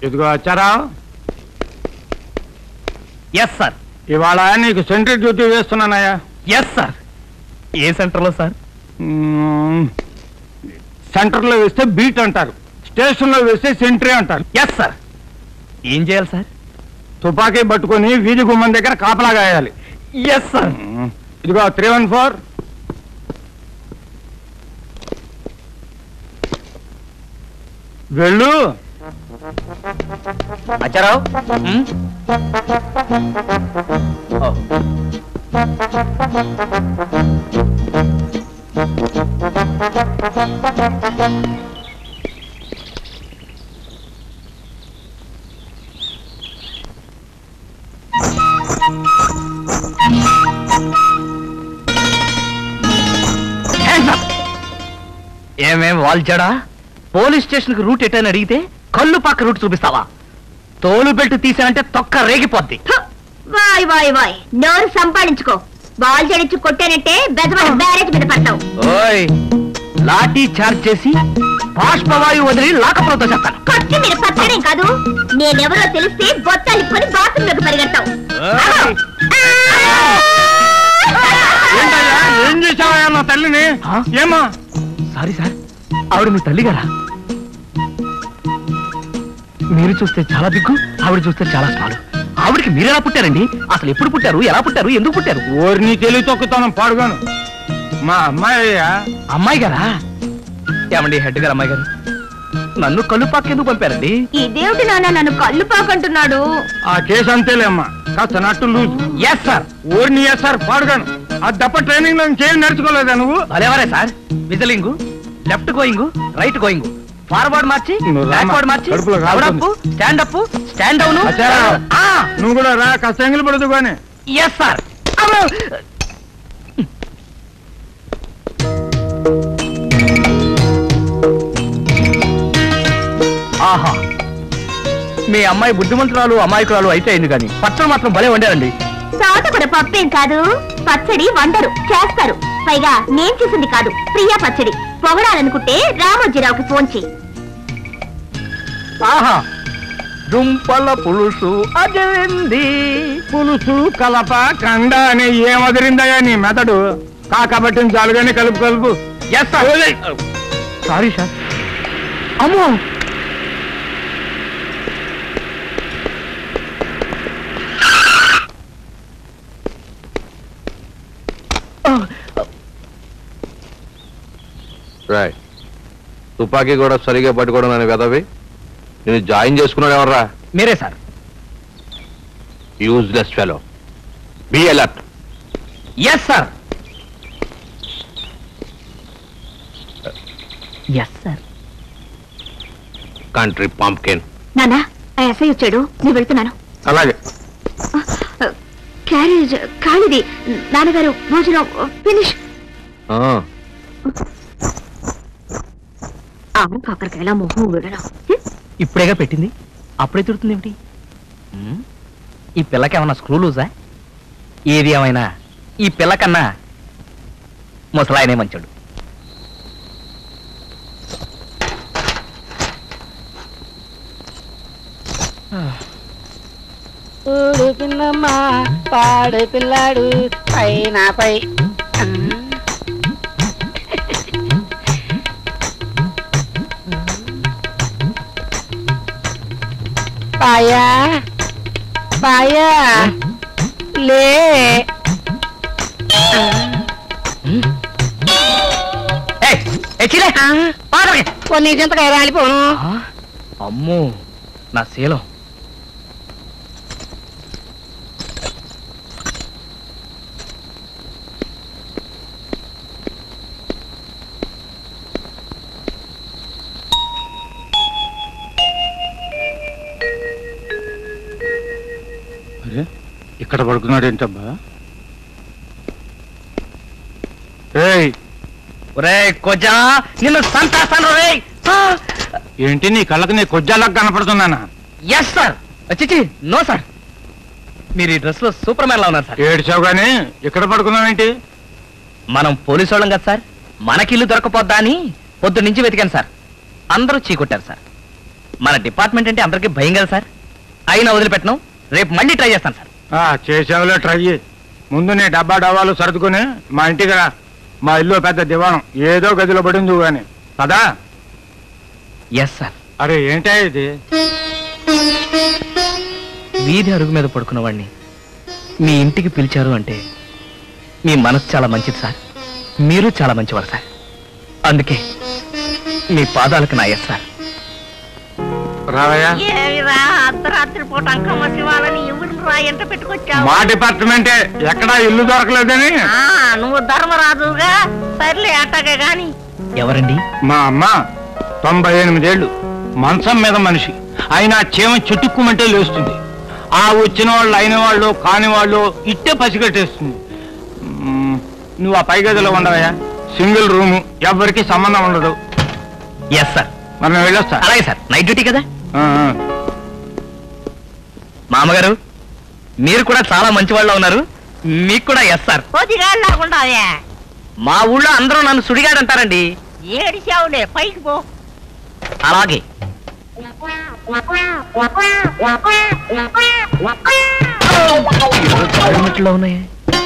ఇదిగో వచ్చారా yes sir ఇవాళ నీకు సెంట్రీ డ్యూటీ వేస్తున్నానయ్యా ఎస్ సార్ ఏ సెంటర్లో సార్ మ్మ్. సెంటర్లో వేస్తే బీట్ అంటారు స్టేషన్లో వేస్తే సెంట్రీ అంటారు ఎస్ సార్ ఏం చేయాలి సార్ తుపాకీ పట్టుకొని వీధి గుమ్మం దగ్గర కాపలా గాయాలి ఎస్ సార్ మ్మ్. ఇదిగో త్రీ వన్ ఫోర్ వెళ్ళు అచ్చారావు ఏమేం వాల్చాడా పోలీస్ స్టేషన్ కి రూట్ ఎటని అడిగితే కళ్ళు పక్క రూట్ చూపిస్తావా తోలు బెల్ట్ తీసానంటే తొక్క రేగిపోద్ది హ! వాయ్ వాయ్ వాయ్ నోరు సంపాదించుకో బాల్ జడించి కొట్టానంటే బెజవాడ బ్యారేజ్ మీద పడతావు ఓయ్ లాఠీ చార్జ్ చేసి బాష్పవాయు వదిలి లాకపోతో చెప్తాను కొట్టి మీరు పట్టడం కాదు నేనెవరో తెలిస్తే బొత్తాలిప్పుకొని బాత్రూంలోకి పరిగెడతావు ఏయ్! ఏంటయ్యా ఏం చేసావయ్యా నా తల్లిని ఆ? ఏమా సారీ సార్ ఆవిడ మీ తల్లి గారా మీరు చూస్తే చాలా దిగ్గు ఆవిడ చూస్తే చాలా స్మాలు ఆవిడకి మీరు ఎలా పుట్టారండి అసలు ఎప్పుడు పుట్టారు ఎలా పుట్టారు ఎందుకు పుట్టారు ఓరిని తెలివి తొక్కుతాను పాడుగాను మా అమ్మాయి అయ్యా అమ్మాయి గారా ఏమండి హెడ్ గారు అమ్మాయి గారు నన్ను కళ్ళు ఎందుకు పంపారండి ఇదేమిటి నాన్న నన్ను కళ్ళు పాకంటున్నాడు ఆ కేసు అంతేలేమ్మా కాస్త నట్టు లూజ్ ఎస్ సార్ ఓరిని ఎస్ సార్ పాడుగాను ఆ దప్ప ట్రైనింగ్ లో ఇంకేం నేర్చుకోలేదా నువ్వు భలేవరే sir whistling left going right going forward march నువ్వు రామ్మా. బ్యాక్వర్డ్ మార్చి కడుపులో up stand up stand down అచ్చారా? నువ్వు కూడా రా కాస్త ఎంగిలి పడదు కానీ ఎస్ సార్ ఆహా మీ అమ్మాయి బుద్ధిమంతురాలు అమాయకురాలు అయితే అయింది కానీ పచ్చడి మాత్రం భలే వండారండి తోట కూడా పప్పేం కాదు పచ్చడి వండరు చేస్తారు పైగా నేను చేసింది కాదు ప్రియా పచ్చడి పొగడాలనుకుంటే రామోజీరావుకి ఫోన్ చెయ్యి ఆహా దుంపల పులుసు అజరింది పులుసు కలప కండ అని ఏం వదిలిందయ్యా నీ మెదడు కాకబట్టిన చాలుగానే కలుపు కలుపు ఎస్ సార్ సారీ సార్ అమ్మో రాయ్ తుపాకీ కూడా సరిగా పట్టుకోవడం అని కదవి నేను జాయిన్ చేసుకున్నాడు ఎవర్రా మీరే sir useless fellow be alert yes sir yes sir country pumpkin నానా ఆ ఎస్ఐ వచ్చాడు నేను వెళ్తున్నాను అలాగే క్యారేజ్ ఖాళీది నాన్నగారు భోజనం ఫినిష్ ఆరు కాకరకాయల మొహం విడడం ఇప్పుడేగా పెట్టింది అప్పుడే తిడుతుంది ఏమిటి ఉమ్, ఈ పిల్లకి ఏమన్నా స్క్రూ లూజా ఏది ఏమైనా ఈ పిల్లకన్నా ముసలాయనే మంచాడు ఊడు పిన్నమ్మ పాడు పిల్లాడు పైన పై పాయా పాయా లే ఏయ్, ఏ చిలే, పాదరకి. కొన్ని చింతకాయ రాలిపోను ఆ, అమ్మో నా శీలం అరే ఇక్కడ పడుకున్నాడు ఏంటబ్బా ఏయ్ ఒరే కొజా నిన్ను సంతాస్తాను రే ఏంటి నీ కళ్ళకి నీ కొజ్జాలకు కనపడుతున్నానా ఎస్ సార్ చిచి నో సార్ మీరు ఈ డ్రెస్ లో సూపర్ మ్యాన్ లా ఉన్నారు సార్ ఏడ్చావు గానీ ఇక్కడ పడుకున్నావేంటి మనం పోలీసు వాళ్ళం కదా సార్ మనకి ఇల్లు దొరకపోద్దా అని పొద్దు నుంచి వెతికాను సార్ అందరూ చీకొట్టారు సార్ మన డిపార్ట్మెంట్ అంటే అందరికీ భయం కదా సార్ అయినా వదిలిపెట్టను రేపు మళ్ళీ ట్రై చేస్తాను సార్ ఆ, చేసావులే ట్రై చేయి. ముందు నీ డబ్బా డబ్బాలు సర్దుకుని మా ఇంటికి రా మా ఇల్లు పెద్ద దివాణం ఏదో గదిలో పడింది కానీ కదా ఎస్ సార్ అరే ఏంటా ఇది వీధి అరుగు మీద పడుకున్న వాడిని మీ ఇంటికి పిలిచారు అంటే మీ మనసు చాలా మంచిది సార్ మీరు చాలా మంచివారు సార్ అందుకే మీ పాదాలకు నా ఎస్ సార్ రావయ్యా ఏమిరా అర్ధరాత్రి పూట అంకమ్మ శివాలని ఎవరిని రా ఎంట పెట్టుకొచ్చావు మా డిపార్ట్మెంటే ఎక్కడా ఇల్లు దొరకలేదని ఆ, నువ్వు ధర్మరాజుగా సర్లే అట్టగే గాని ఎవరండి మా అమ్మ తొంభై ఎనిమిదేళ్లు మంచం మీద మనిషి అయినా చీమ చుట్టుక్కుమంటే లేస్తుంది ఆ వచ్చిన వాళ్ళు అయిన వాళ్ళు కాని వాళ్ళు ఇట్టే పసిగట్టేస్తుంది మ్మ్, నువ్వు ఆ పై గదిలో ఉండవయ్యా సింగిల్ రూము ఎవ్వరికి సంబంధం ఉండదు ఎస్ సార్ మరి నేను వెళ్ళొస్తా అలాగే సార్ నైట్ డ్యూటీ కదా ఆ, ఆ. మామగారు మీరు కూడా చాలా మంచి వాళ్ళు ఉన్నారు మీకు కూడా ఎస్ సార్ కొద్దిగా లేకుండావే మా ఊళ్ళో అందరూ నన్ను సుడిగాడు అంటారండి ఏడిచావులే పైకి పో అలాగే కాళ్ళ మెట్లు ఉన్నాయి